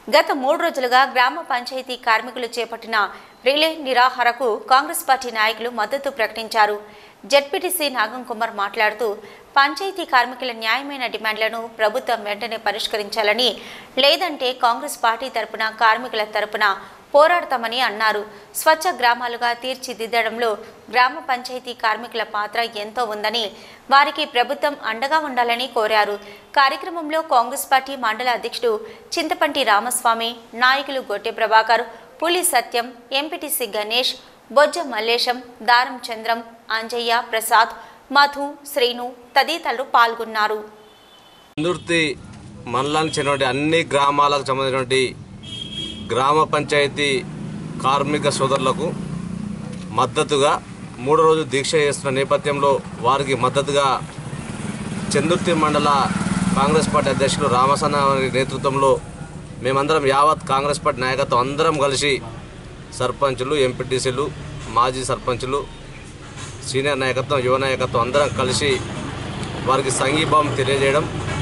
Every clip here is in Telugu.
గత మూడు రోజులుగా గ్రామ పంచాయతీ కార్మికులు చేపట్టిన రిలే నిరాహారకు కాంగ్రెస్ పార్టీ నాయకులు మద్దతు ప్రకటించారు జడ్పీటీసీ నాగం కుమార్ మాట్లాడుతూ పంచాయతీ కార్మికుల న్యాయమైన డిమాండ్లను ప్రభుత్వం వెంటనే పరిష్కరించాలని లేదంటే కాంగ్రెస్ పార్టీ తరపున కార్మికుల తరపున పోరాడతామని అన్నారు స్వచ్ఛ గ్రామాలుగా తీర్చిదిద్దడంలో గ్రామ పంచాయతీ కార్మికుల పాత్ర ఎంతో ఉందని వారికి ప్రభుత్వం అండగా ఉండాలని కోరారు కార్యక్రమంలో కాంగ్రెస్ పార్టీ మండల అధ్యక్షుడు చింతపంటి రామస్వామి నాయకులు గొట్టె ప్రభాకర్ పులి సత్యం ఎంపీటీసీ గణేష్ బొజ్జ మల్లేశం దారం చంద్రం అంజయ్య ప్రసాద్ మధు శ్రీను తదితరులు పాల్గొన్నారు అందుర్తి మండలానికి చెందినటువంటి అన్ని గ్రామాలకు సంబంధించినటువంటి గ్రామ పంచాయతీ కార్మిక సోదరులకు మద్దతుగా మూడో రోజు దీక్ష చేస్తున్న నేపథ్యంలో వారికి మద్దతుగా చందుర్తి మండల కాంగ్రెస్ పార్టీ అధ్యక్షులు రామసన్న వారి నేతృత్వంలో మేమందరం యావత్ కాంగ్రెస్ పార్టీ నాయకత్వం అందరం కలిసి సర్పంచులు ఎంపీటీసీలు మాజీ సర్పంచులు సీనియర్ నాయకత్వం యువ నాయకత్వం అందరం కలిసి వారికి సంఘీభావం తెలియజేయడం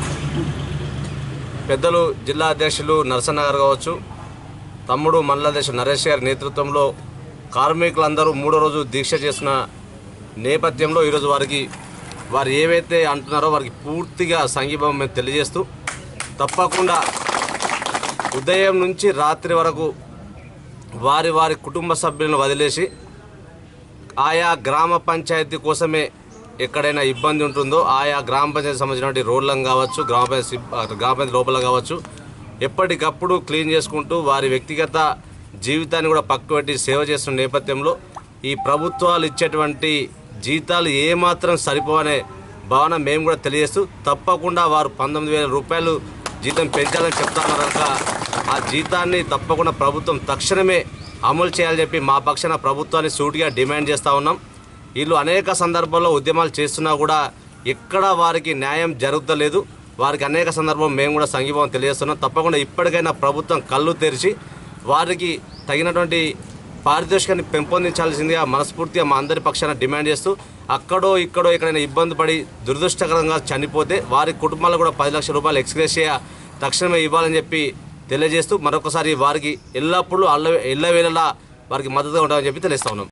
పెద్దలు జిల్లా అధ్యక్షులు నరసన్న గారు కావచ్చు తమ్ముడు మండల అధ్యక్షుడు నరేష్ గారి నేతృత్వంలో కార్మికులందరూ మూడో రోజు దీక్ష చేసిన నేపథ్యంలో ఈరోజు వారికి వారు ఏవైతే అంటున్నారో వారికి పూర్తిగా సంఘీభావం మేము తెలియజేస్తూ తప్పకుండా ఉదయం నుంచి రాత్రి వరకు వారి వారి కుటుంబ సభ్యులను వదిలేసి ఆయా గ్రామ పంచాయతీ కోసమే ఎక్కడైనా ఇబ్బంది ఉంటుందో ఆయా గ్రామ పంచాయతీ సంబంధించినటువంటి రోడ్లను కావచ్చు గ్రామ పంచాయతీ సిబ్- గ్రామ పంచాయతీ లోపల కావచ్చు ఎప్పటికప్పుడు క్లీన్ చేసుకుంటూ వారి వ్యక్తిగత జీవితాన్ని కూడా పక్కపెట్టి సేవ చేస్తున్న నేపథ్యంలో ఈ ప్రభుత్వాలు ఇచ్చేటువంటి జీతాలు ఏమాత్రం సరిపోవనే భావన మేము కూడా తెలియజేస్తూ తప్పకుండా వారు పంతొమ్మిది వేల రూపాయలు జీతం పెంచాలని చెప్తున్నారు కనుక ఆ జీతాన్ని తప్పకుండా ప్రభుత్వం తక్షణమే అమలు చేయాలని చెప్పి మా పక్షాన ప్రభుత్వాన్ని సూటిగా డిమాండ్ చేస్తూ ఉన్నాం వీళ్ళు అనేక సందర్భాల్లో ఉద్యమాలు చేస్తున్నా కూడా ఎక్కడా వారికి న్యాయం జరుగుతలేదు వారికి అనేక సందర్భం మేము కూడా సంఘీభావం తెలియజేస్తున్నాం తప్పకుండా ఇప్పటికైనా ప్రభుత్వం కళ్ళు తెరిచి వారికి తగినటువంటి పారితోషికాన్ని పెంపొందించాల్సిందిగా మనస్ఫూర్తిగా మా అందరి పక్షాన డిమాండ్ చేస్తూ అక్కడో ఇక్కడో ఎక్కడైనా ఇబ్బంది పడి దురదృష్టకరంగా చనిపోతే వారి కుటుంబాలకు కూడా పది లక్షల రూపాయలు ఎక్స్గ్రేషియా తక్షణమే ఇవ్వాలని చెప్పి తెలియజేస్తూ మరొకసారి వారికి ఎల్లప్పుడూ అల్ల ఎల్లవేళలా వారికి మద్దతుగా ఉంటామని చెప్పి తెలుస్తా ఉన్నాం